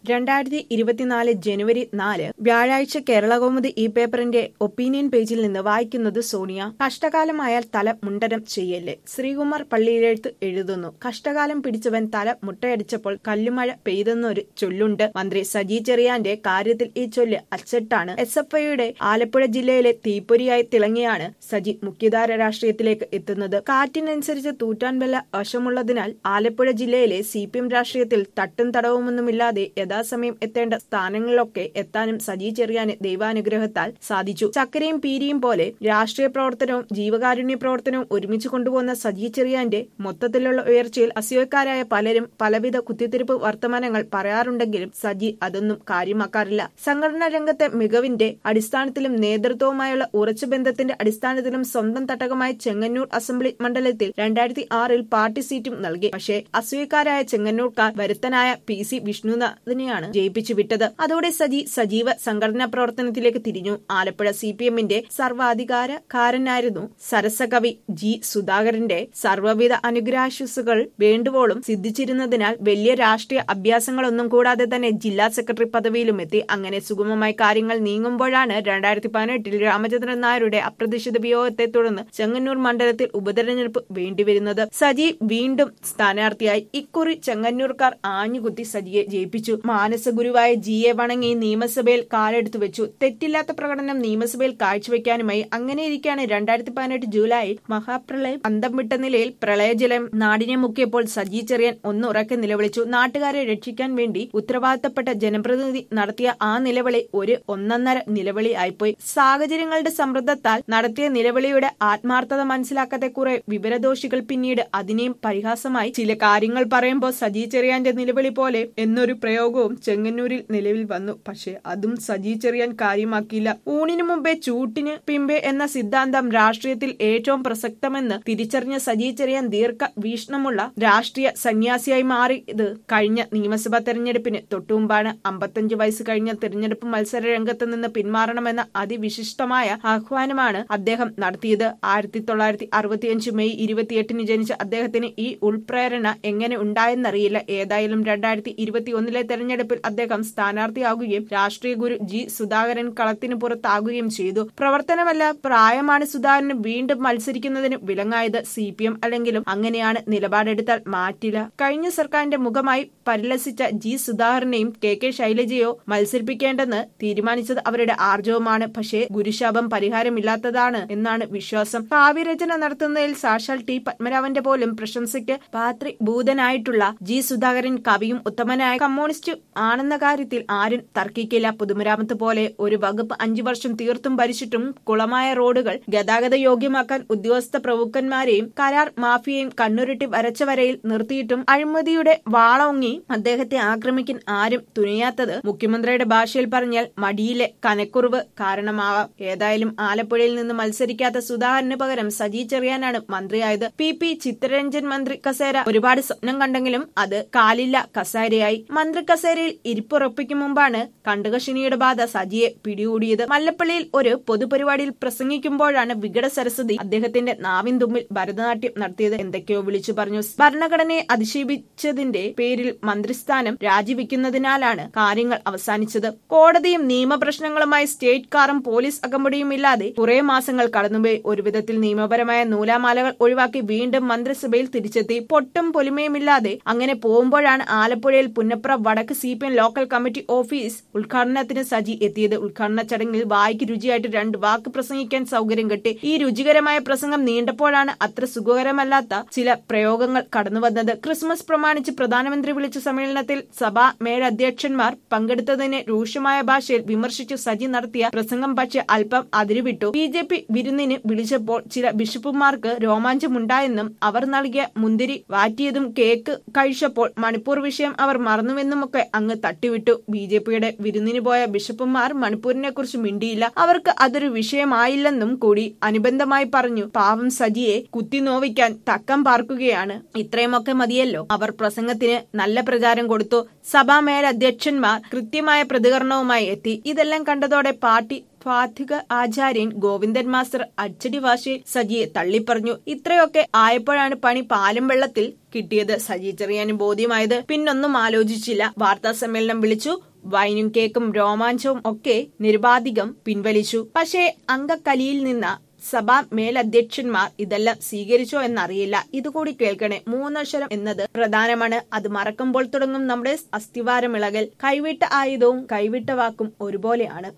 രണ്ടായിരത്തി ഇരുപത്തിനാല് ജനുവരി നാല് വ്യാഴാഴ്ച കേരളകൗമുദി ഈ പേപ്പറിന്റെ ഒപ്പീനിയൻ പേജിൽ നിന്ന് വായിക്കുന്നത് സോണിയ കഷ്ടകാലമായാൽ തല മുണ്ടനം ചെയ്യല്ലേ ശ്രീകുമാർ പള്ളിയിലെഴുത്ത് എഴുതുന്നു കഷ്ടകാലം പിടിച്ചവൻ തല മുട്ടയടിച്ചപ്പോൾ കല്ലുമഴ പെയ്തെന്നൊരു ചൊല്ലുണ്ട് മന്ത്രി സജി ചെറിയാന്റെ കാര്യത്തിൽ ഈ ചൊല്ല് അച്ചട്ടാണ് എസ് എഫ് ഐയുടെ ആലപ്പുഴ ജില്ലയിലെ തീപ്പൊരിയായി തിളങ്ങിയാണ് സജി മുഖ്യധാര രാഷ്ട്രീയത്തിലേക്ക് എത്തുന്നത് കാറ്റിനനുസരിച്ച് തൂറ്റാൻ വല്ല വശമുള്ളതിനാൽ ആലപ്പുഴ ജില്ലയിലെ സി പി എം രാഷ്ട്രീയത്തിൽ തട്ടും തടവുമൊന്നുമില്ലാതെ യഥാസമയം എത്തേണ്ട സ്ഥാനങ്ങളിലൊക്കെ എത്താനും സജി ചെറിയാന് ദൈവാനുഗ്രഹത്താൽ സാധിച്ചു ചക്കരയും പീരിയും പോലെ രാഷ്ട്രീയ പ്രവർത്തനവും ജീവകാരുണ്യ പ്രവർത്തനവും ഒരുമിച്ച് കൊണ്ടുപോകുന്ന സജി ചെറിയാന്റെ മൊത്തത്തിലുള്ള ഉയർച്ചയിൽ അസൂയക്കാരായ പലരും പലവിധ കുത്തിത്തിരിപ്പ് വർത്തമാനങ്ങൾ പറയാറുണ്ടെങ്കിലും സജി അതൊന്നും കാര്യമാക്കാറില്ല സംഘടനാ രംഗത്തെ മികവിന്റെ അടിസ്ഥാനത്തിലും നേതൃത്വവുമായുള്ള ഉറച്ച ബന്ധത്തിന്റെ അടിസ്ഥാനത്തിലും സ്വന്തം തട്ടകമായ ചെങ്ങന്നൂർ അസംബ്ലി മണ്ഡലത്തിൽ രണ്ടായിരത്തി ആറിൽ പാർട്ടി സീറ്റും നൽകി പക്ഷേ അസൂയക്കാരായ ചെങ്ങന്നൂർക്കാർ വരുത്തനായ പി സി വിഷ്ണുനാഥിനെയാണ് ജയിപ്പിച്ചു വിട്ടത് അതോടെ സജി സജീവ സംഘടനാ പ്രവർത്തനത്തിലേക്ക് തിരിഞ്ഞു ആലപ്പുഴ സി പി എമ്മിന്റെ സർവാധികാരക്കാരനായിരുന്നു സരസകവി ജി സുധാകരന്റെ സർവ്വവിധ അനുഗ്രാശ്വസുകൾ വേണ്ടുവോളും സിദ്ധിച്ചിരുന്നതിനാൽ വലിയ രാഷ്ട്രീയ അഭ്യാസങ്ങളൊന്നും കൂടാതെ തന്നെ ജില്ലാ സെക്രട്ടറി പദവിയിലും എത്തി അങ്ങനെ സുഗമമായി കാര്യങ്ങൾ നീങ്ങുമ്പോഴാണ് രണ്ടായിരത്തി പതിനെട്ടിൽ രാമചന്ദ്രൻ നായരുടെ അപ്രതീക്ഷിത വിയോഗത്തെ തുടർന്ന് ചെങ്ങന്നൂർ മണ്ഡലത്തിൽ ഉപതെരഞ്ഞെടുപ്പ് വേണ്ടിവരുന്നത് സജി വീണ്ടും സ്ഥാനാർത്ഥിയായി ഇക്കുറി ചെങ്ങന്നൂർക്കാർ ആഞ്ഞുകുത്തി സജിയെ ജയിപ്പിച്ചു മാനസഗുരുവായ ജി എ വണങ്ങി നിയമസഭയിൽ കാലെടുത്തു വെച്ചു തെറ്റില്ലാത്ത പ്രകടനം നിയമസഭയിൽ കാഴ്ചവെക്കാനുമായി അങ്ങനെയിരിക്കെയാണ് രണ്ടായിരത്തി പതിനെട്ട് ജൂലൈയിൽ മഹാപ്രളയം അന്തം വിട്ട നിലയിൽ പ്രളയജലം നാടിനെ മുക്കിയപ്പോൾ സജി ചെറിയാൻ ഒന്നുറക്കെ നിലവിളിച്ചു നാട്ടുകാരെ രക്ഷിക്കാൻ വേണ്ടി ഉത്തരവാദിത്തപ്പെട്ട ജനപ്രതിനിധി നടത്തിയ ആ നിലവിളി ഒരു ഒന്നൊന്നര നിലവിളി ആയിപ്പോയി സാഹചര്യങ്ങളുടെ സമ്മർദ്ദത്താൽ നടത്തിയ നിലവിളിയുടെ ആത്മാർത്ഥത മനസ്സിലാക്കാത്ത കുറെ വിവരദോഷികൾ പിന്നീട് അതിനെയും പരിഹാസമായി ചില കാര്യങ്ങൾ പറയുമ്പോൾ സജി ചെറിയാന്റെ നിലവിളി പോലെ എന്നൊരു പ്രയോഗവും ചെങ്ങന്നൂരിൽ നിലവിൽ വന്നു പക്ഷേ അതും സജി ചെറിയാൻ കാര്യമാക്കിയില്ല ഊണിനു മുമ്പേ ചൂട്ടിന് പിമ്പെ എന്ന സിദ്ധാന്തം രാഷ്ട്രീയത്തിൽ ഏറ്റവും പ്രസക്തമെന്ന് തിരിച്ചറിഞ്ഞ സജി ചെറിയാൻ ദീർഘ വീക്ഷണമുള്ള രാഷ്ട്രീയ സന്യാസിയായി മാറിയത് കഴിഞ്ഞ നിയമസഭാ തെരഞ്ഞെടുപ്പിന് തൊട്ടുമുമ്പാണ് അമ്പത്തഞ്ച് വയസ്സ് കഴിഞ്ഞ തെരഞ്ഞെടുപ്പ് മത്സര രംഗത്ത് നിന്ന് പിന്മാറണമെന്ന അതിവിശിഷ്ടമായ ആഹ്വാനമാണ് അദ്ദേഹം നടത്തിയത് ആയിരത്തി തൊള്ളായിരത്തി അറുപത്തിയഞ്ച് മെയ് ഇരുപത്തിയെട്ടിന് ജനിച്ച അദ്ദേഹത്തിന് ഈ ഉൾപ്രേരണ എങ്ങനെ ഉണ്ടായെന്നറിയില്ല ഏതായാലും രണ്ടായിരത്തി ഇരുപത്തി ഒന്നിലെ തെരഞ്ഞെടുപ്പിൽ അദ്ദേഹം സ്ഥാനാർത്ഥിയാകുകയും രാഷ്ട്രീയ ഗുരു ജി സുധാകരൻ കളത്തിന് പുറത്താകുകയും ചെയ്തു പ്രവർത്തനമല്ല പ്രായമാണ് സുധാകരന് വീണ്ടും മത്സരിക്കുന്നതിന് വിലങ്ങായത് സി പി എം അല്ലെങ്കിലും അങ്ങനെയാണ് നിലപാടെടുത്താൽ മാറ്റില്ല കഴിഞ്ഞ സർക്കാരിന്റെ മുഖമായി പരിലസിച്ച ജി സുധാകരനെയും കെ കെ ശൈലജയോ മത്സരിപ്പിക്കേണ്ടെന്ന് തീരുമാനിച്ചത് അവരുടെ ആർജവമാണ് പക്ഷേ ഗുരുശാപം പരിഹാരമില്ലാത്തതാണ് എന്നാണ് വിശ്വാസം കാവ്യരചന നടത്തുന്നതിൽ സാക്ഷാൽ ടി പത്മനാഭന്റെ പോലും പ്രശംസയ്ക്ക് പാത്രിഭൂതനായിട്ടുള്ള ജി സുധാകരൻ കവിയും ഉത്തമനായ കമ്മ്യൂണിസ്റ്റ് ആണെന്ന കാര്യത്തിൽ ആരും തർക്കിക്കില്ല പൊതുമരാമത്ത് പോലെ ഒരു വകുപ്പ് അഞ്ചു വർഷം തീർത്തും ഭരിച്ചിട്ടും കുളമായ റോഡുകൾ ഗതാഗത യോഗ്യമാക്കാൻ ഉദ്യോഗസ്ഥ പ്രഭുക്കന്മാരെയും കരാർ മാഫിയയും കണ്ണുരുട്ടി വരച്ച വരയിൽ നിർത്തിയിട്ടും അഴിമതിയുടെ വാളോങ്ങി അദ്ദേഹത്തെ ആക്രമിക്കാൻ ആരും തുനിയാത്തത് മുഖ്യമന്ത്രിയുടെ ഭാഷയിൽ പറഞ്ഞാൽ മടിയിലെ കനക്കുറിവ് കാരണമാവാം ഏതായാലും ആലപ്പുഴയിൽ നിന്ന് മത്സരിക്കാത്ത സുധാകരന് പകരം സജി ചെറിയാനാണ് മന്ത്രിയായത് പി പി ചിത്തരഞ്ജൻ മന്ത്രി കസേര ഒരുപാട് സ്വപ്നം കണ്ടെങ്കിലും അത് കാലില്ല കസേരയായി മന്ത്രി കസേരയിൽ ഇരിപ്പുറപ്പിക്കും മുമ്പാണ് കണ്ടകശിനിയുടെ ബാധ സജിയെ പിടികൂടിയത് മല്ലപ്പള്ളിയിൽ ഒരു പൊതുപരിപാടിയിൽ പ്രസംഗിക്കുമ്പോഴാണ് വികട സരസ്വതി അദ്ദേഹത്തിന്റെ നാവിൻ തുമ്പിൽ ഭരതനാട്യം നടത്തിയത് എന്തൊക്കെയോ വിളിച്ചു പറഞ്ഞു ഭരണഘടനയെ അധിക്ഷേപിച്ചതിന്റെ പേരിൽ മന്ത്രിസ്ഥാനം രാജിവെക്കുന്നതിനാലാണ് കാര്യങ്ങൾ അവസാനിച്ചത് കോടതിയും നിയമപ്രശ്നങ്ങളുമായി സ്റ്റേറ്റ് കാറും പോലീസ് അകമ്പടിയും ഇല്ലാതെ കുറെ മാസങ്ങൾ കടന്നുപോയി ഒരു വിധത്തിൽ നിയമപരമായ നൂലാമാലകൾ ഒഴിവാക്കി വീണ്ടും മന്ത്രിസഭയിൽ തിരിച്ചെത്തി പൊട്ടും പൊലിമയുമില്ലാതെ അങ്ങനെ പോകുമ്പോഴാണ് ആലപ്പുഴയിൽ പുന്നപ്ര വടക്ക് C P M local committee office ഉദ്ഘാടനത്തിന് സജി എത്തിയത് ഉദ്ഘാടന ചടങ്ങിൽ വായിക്ക് രുചിയായിട്ട് രണ്ട് വാക്ക് പ്രസംഗിക്കാൻ സൗകര്യം കിട്ടി ഈ രുചികരമായ പ്രസംഗം നീണ്ടപ്പോഴാണ് അത്ര സുഖകരമല്ലാത്ത ചില പ്രയോഗങ്ങൾ കടന്നുവന്നത് ക്രിസ്മസ് പ്രമാണിച്ച് പ്രധാനമന്ത്രി വിളിച്ച സമ്മേളനത്തിൽ സഭാ മേലധ്യക്ഷന്മാർ പങ്കെടുത്തതിനെ രൂക്ഷമായ ഭാഷയിൽ വിമർശിച്ചു സജി നടത്തിയ പ്രസംഗം പക്ഷേ അല്പം അതിരുവിട്ടു ബി ജെ പി വിരുന്നിന് വിളിച്ചപ്പോൾ ചില ബിഷപ്പുമാർക്ക് രോമാഞ്ചമുണ്ടായെന്നും അവർ നൽകിയ മുന്തിരി വാറ്റിയതും കേക്ക് കഴിച്ചപ്പോൾ മണിപ്പൂർ വിഷയം അവർ മറന്നുവെന്നുമൊക്കെ അങ്ങ് തട്ടിവിട്ടു ബി ജെ പിയുടെ വിരുന്നിന് പോയ ബിഷപ്പുമാർ മണിപ്പൂരിനെ കുറിച്ച് മിണ്ടിയില്ല അവർക്ക് അതൊരു വിഷയമായില്ലെന്നും കൂടി അനുബന്ധമായി പറഞ്ഞു പാവം സജിയെ കുത്തിനോവിക്കാൻ തക്കം പാർക്കുകയാണ് ഇത്രയുമൊക്കെ മതിയല്ലോ അവർ പ്രസംഗത്തിന് നല്ല പ്രചാരം കൊടുത്തു സഭാ മേലധ്യക്ഷന്മാർ കൃത്യമായ പ്രതികരണവുമായി എത്തി ഇതെല്ലാം കണ്ടതോടെ പാർട്ടി സ്വാധിക ആചാര്യൻ ഗോവിന്ദൻ മാസ്റ്റർ അച്ചടി ഭാഷയിൽ സജിയെ തള്ളിപ്പറഞ്ഞു ഇത്രയൊക്കെ ആയപ്പോഴാണ് പണി പാലും വെള്ളത്തിൽ കിട്ടിയത് സജി ചെറിയാനും ബോധ്യമായത് പിന്നൊന്നും ആലോചിച്ചില്ല വാർത്താ സമ്മേളനം വിളിച്ചു വൈനും കേക്കും രോമാഞ്ചവും ഒക്കെ നിരുപാധികം പിൻവലിച്ചു പക്ഷേ അംഗക്കലിയിൽ നിന്ന് സഭാ മേലധ്യക്ഷന്മാർ ഇതെല്ലാം സ്വീകരിച്ചോ എന്നറിയില്ല ഇതുകൂടി കേൾക്കണേ മൂന്നക്ഷരം എന്നത് പ്രധാനമാണ് അത് മറക്കുമ്പോൾ തുടങ്ങും നമ്മുടെ അസ്ഥിവാരമിളകൽ കൈവിട്ട ആയുധവും കൈവിട്ട വാക്കും ഒരുപോലെയാണ്